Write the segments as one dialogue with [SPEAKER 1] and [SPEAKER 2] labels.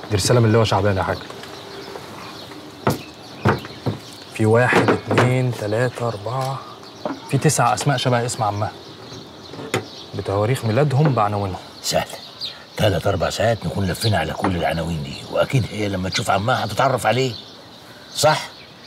[SPEAKER 1] دي رساله من اللي هو شعبان يا حاج في واحد اتنين تلاتة أربعة في تسع أسماء شبه اسم عمها بتواريخ ميلادهم بعناوينهم
[SPEAKER 2] سهل ثلاث اربع ساعات نكون لفينا على كل العناوين دي واكيد هي لما تشوف عمها هتتعرف عليه صح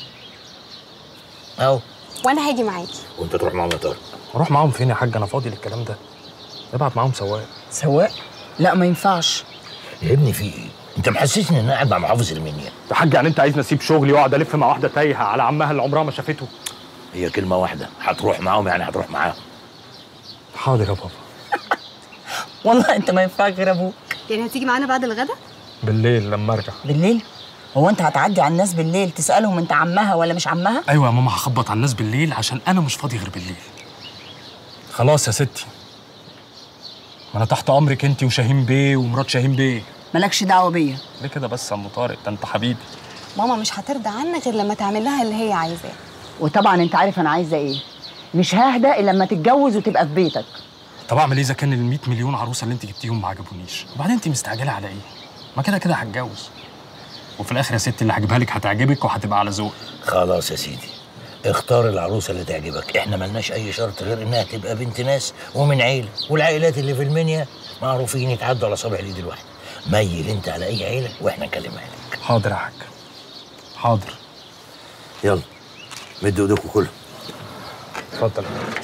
[SPEAKER 2] اهو
[SPEAKER 3] وانا هاجي معاكي
[SPEAKER 2] وانت تروح معاهم يا طارق
[SPEAKER 1] أروح معاهم فين يا حاج أنا فاضي للكلام ده ابعت معاهم سواق
[SPEAKER 4] سواق لا ما ينفعش
[SPEAKER 2] يا ابني في ايه انت محسسني ان انا قاعد مع محافظ المنيا
[SPEAKER 1] يا حاج يعني أنت عايزني أسيب شغلي وأقعد ألف مع واحدة تايهة على عمها اللي عمرها ما شافته
[SPEAKER 2] هي كلمه واحده هتروح معاهم يعني هتروح معاهم
[SPEAKER 1] حاضر يا بابا
[SPEAKER 4] والله انت ما ينفعك غير ابوك
[SPEAKER 3] يعني هتيجي معانا بعد الغدا
[SPEAKER 1] بالليل لما أرجع
[SPEAKER 4] بالليل هو انت هتعدي على الناس بالليل تسالهم انت عمها ولا مش عمها
[SPEAKER 1] أيوة يا ماما هخبط على الناس بالليل عشان أنا مش فاضي غير بالليل خلاص يا ستي ما أنا تحت أمرك أنت وشاهين بيه ومرات شاهين بيه
[SPEAKER 4] مالكش دعوه بيا
[SPEAKER 1] ليه كده بس يا أم طارق ده أنت حبيبي
[SPEAKER 3] ماما مش هترضى عنك غير لما تعمل لها اللي هي عايزاه
[SPEAKER 4] وطبعا انت عارف انا عايزه ايه مش ههدى الا لما تتجوز وتبقى في بيتك
[SPEAKER 1] طب اعمل ايه اذا كان ال 100 مليون عروسه اللي انت جبتيهم ما عجبونيش وبعدين انت مستعجله على ايه ما كده كده هتجوز وفي الاخر يا ستي اللي هجيبها لك هتعجبك وهتبقى على ذوقك
[SPEAKER 2] خلاص يا سيدي اختار العروسه اللي تعجبك احنا ملناش اي شرط غير انها تبقى بنت ناس ومن عيله والعائلات اللي في المنيا معروفين يتعدوا على صابع الايد الواحده ميل انت على اي عيله واحنا نكلمها لك
[SPEAKER 1] حاضر يا حاج حاضر
[SPEAKER 2] يلا مدوا ايديكم كلهم
[SPEAKER 1] اتفضل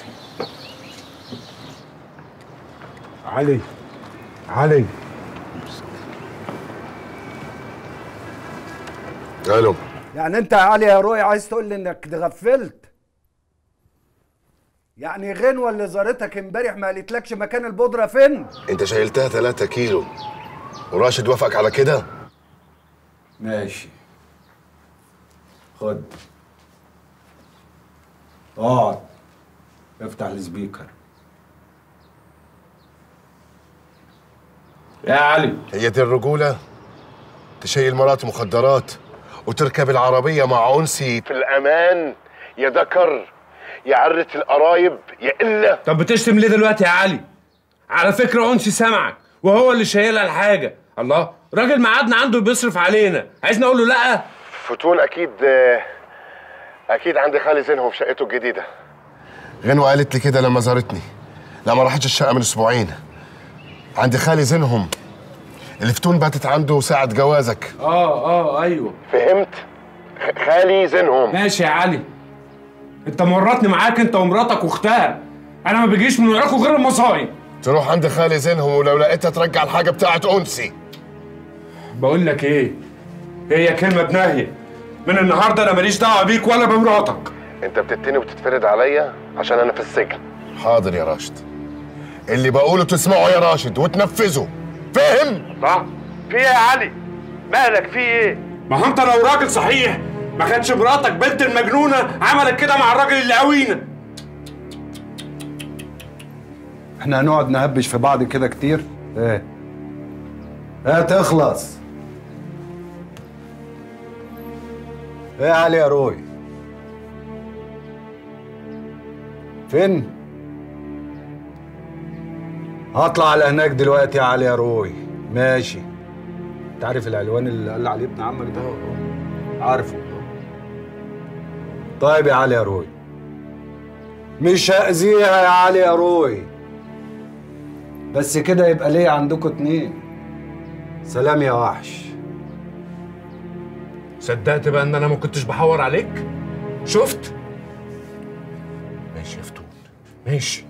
[SPEAKER 5] علي علي
[SPEAKER 6] الو
[SPEAKER 5] يعني انت يا علي يا روي عايز تقول لي انك اتغفلت يعني غنوه اللي زارتك امبارح ما قالتلكش مكان البودره فين
[SPEAKER 6] انت شايلتها 3 كيلو وراشد وافقك على كده
[SPEAKER 5] ماشي خد اقعد افتح السبيكر يا علي
[SPEAKER 6] هي دي الرجوله تشيل مرات مخدرات وتركب العربيه مع انسي في الامان يا ذكر يا عرة القرايب يا الا
[SPEAKER 7] طب بتشتم ليه دلوقتي يا علي؟ على فكرة أنسي سمعك وهو اللي شايلها الحاجة الله راجل ميعادنا عنده بيصرف علينا عايزني أقول له لأ
[SPEAKER 6] فتون اكيد اكيد عند خالي زينهم في شقته الجديده غنوه قالت لي كده لما زارتني لما راحتش الشقه من اسبوعين عند خالي زينهم الفتون باتت عنده ساعة جوازك
[SPEAKER 7] آه آه أيوه
[SPEAKER 6] فهمت؟ خ- خالي زينهم
[SPEAKER 7] ماشي يا علي أنت مرتني معاك أنت ومراتك وأختها أنا ما بيجيش من وراكوا غير المصايب
[SPEAKER 6] تروح عند خالي زينهم ولو لقيتها ترجع الحاجة بتاعت أنسي
[SPEAKER 7] بقول لك إيه هي كلمة بناهية من النهاردة أنا ماليش دعوة بيك ولا بمراتك
[SPEAKER 6] انت بتتني وتتفرد عليا عشان انا في السجن حاضر يا راشد اللي بقوله تسمعه يا راشد وتنفذه فاهم؟
[SPEAKER 7] صح في ايه يا علي مالك في ايه ما هو انت لو راجل صحيح ما كانتش مراتك بنت المجنونه عملت كده مع الراجل اللي قوينا
[SPEAKER 5] احنا هنقعد نهبش في بعض كده كتير ايه ايه تخلص ايه يا علي يا روي فين هطلع على هناك دلوقتي يا علي يا روي ماشي انت عارف العلوان اللي قال عليه ابن عمك ده عارفه طيب يا علي يا روي مش هأذيها يا علي يا روي بس كده يبقى ليه عندكم اتنين سلام يا وحش
[SPEAKER 7] صدقت بقى ان انا ما كنتش بحور عليك شفت
[SPEAKER 2] ماشي يا فتون
[SPEAKER 7] ماشي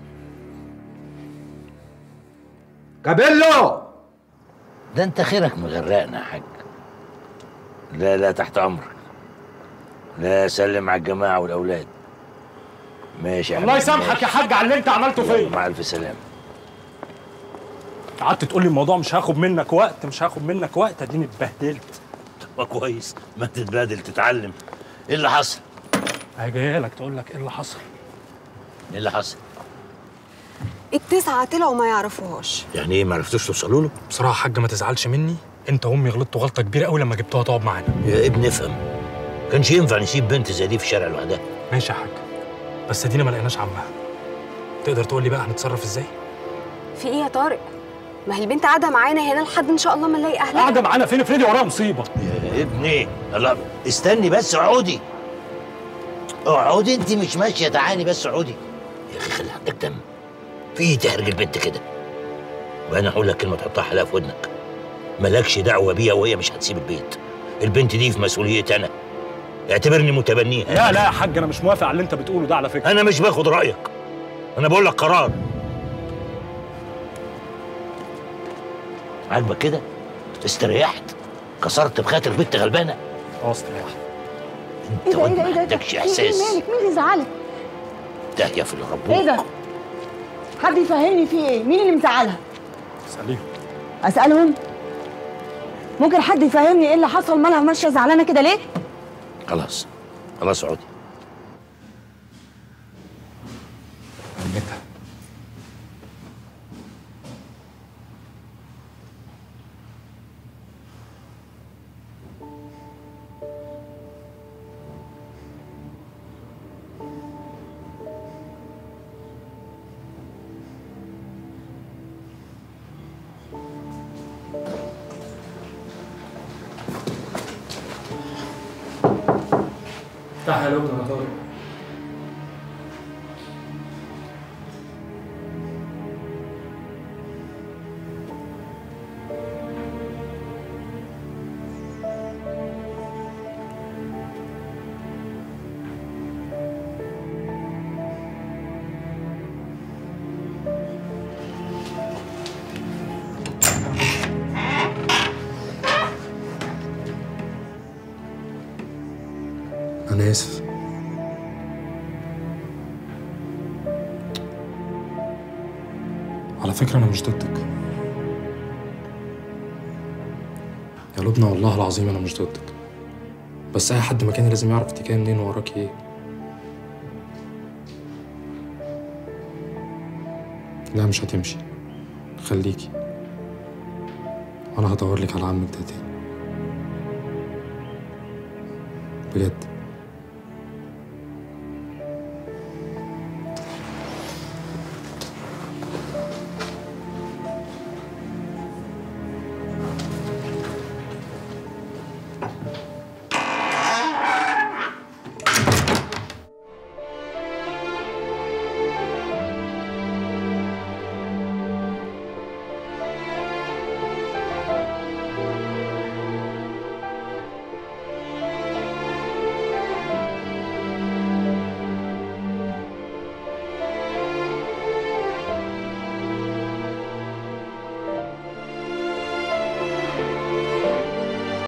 [SPEAKER 5] كابيلو
[SPEAKER 2] ده انت خيرك مغرقنا يا حاج لا لا تحت امرك لا سلم على الجماعه والاولاد ماشي يا
[SPEAKER 1] الله
[SPEAKER 2] حبيبي،
[SPEAKER 1] يسامحك
[SPEAKER 2] ماشي.
[SPEAKER 1] يا حاج على اللي انت عملته فيا
[SPEAKER 2] مع الف سلامه
[SPEAKER 1] قعدت تقول لي الموضوع مش هاخد منك وقت مش هاخد منك وقت اديني اتبهدلت
[SPEAKER 2] طب كويس ما تتبادل تتعلم ايه اللي حصل
[SPEAKER 1] هي جايه لك تقول لك ايه اللي حصل
[SPEAKER 2] ايه اللي حصل
[SPEAKER 3] التسعة طلعوا ما يعرفوهاش
[SPEAKER 2] يعني ايه ما عرفتوش توصلوا له
[SPEAKER 1] بصراحه يا حاج ما تزعلش مني انت وامي غلطتوا غلطه كبيره قوي لما جبتوها تقعد معانا
[SPEAKER 2] يا ابني افهم كانش ينفع نسيب بنت زي دي في الشارع لوحدها
[SPEAKER 1] ماشي يا حاج بس ادينا ما لقيناش عمها تقدر تقول لي بقى هنتصرف ازاي
[SPEAKER 3] في ايه يا طارق ما هي البنت قاعده معانا هنا لحد ان شاء الله ما نلاقي اهلها
[SPEAKER 1] قاعده معانا فين افرضي وراها مصيبه
[SPEAKER 2] يا ابني الله استني بس اقعدي اقعدي انت مش ماشيه تعالي بس اقعدي يا اخي خلي عندك دم في إيه تهرج البنت كده وانا هقول لك كلمه تحطها حلقه في ودنك مالكش دعوه بيها وهي مش هتسيب البيت البنت دي في مسؤوليتي انا اعتبرني متبنيها
[SPEAKER 1] لا لا يا حاج انا مش موافق على اللي انت بتقوله ده على فكره
[SPEAKER 2] انا مش باخد رايك انا بقول لك قرار عاجبك كده استريحت كسرت بخاطر بنت غلبانه
[SPEAKER 1] اه استريحت
[SPEAKER 2] انت وانت ما عندكش
[SPEAKER 4] ايه
[SPEAKER 2] احساس
[SPEAKER 4] مالك مين اللي زعلك
[SPEAKER 2] داهيه في الغبور
[SPEAKER 4] ايه ده حد يفهمني في ايه مين اللي مزعلها
[SPEAKER 1] اساليهم
[SPEAKER 4] اسالهم ممكن حد يفهمني ايه اللي حصل مالها ماشيه زعلانه كده ليه
[SPEAKER 2] خلاص خلاص اقعدي
[SPEAKER 1] عمتها افتح يا لبنى انا طارق أنا آسف على فكرة أنا مش ضدك يا لبنى والله العظيم أنا مش ضدك بس أي حد مكاني لازم يعرف أنت جاية منين وراكي إيه لا مش هتمشي خليكي وأنا هدور لك على عمك ده تاني بجد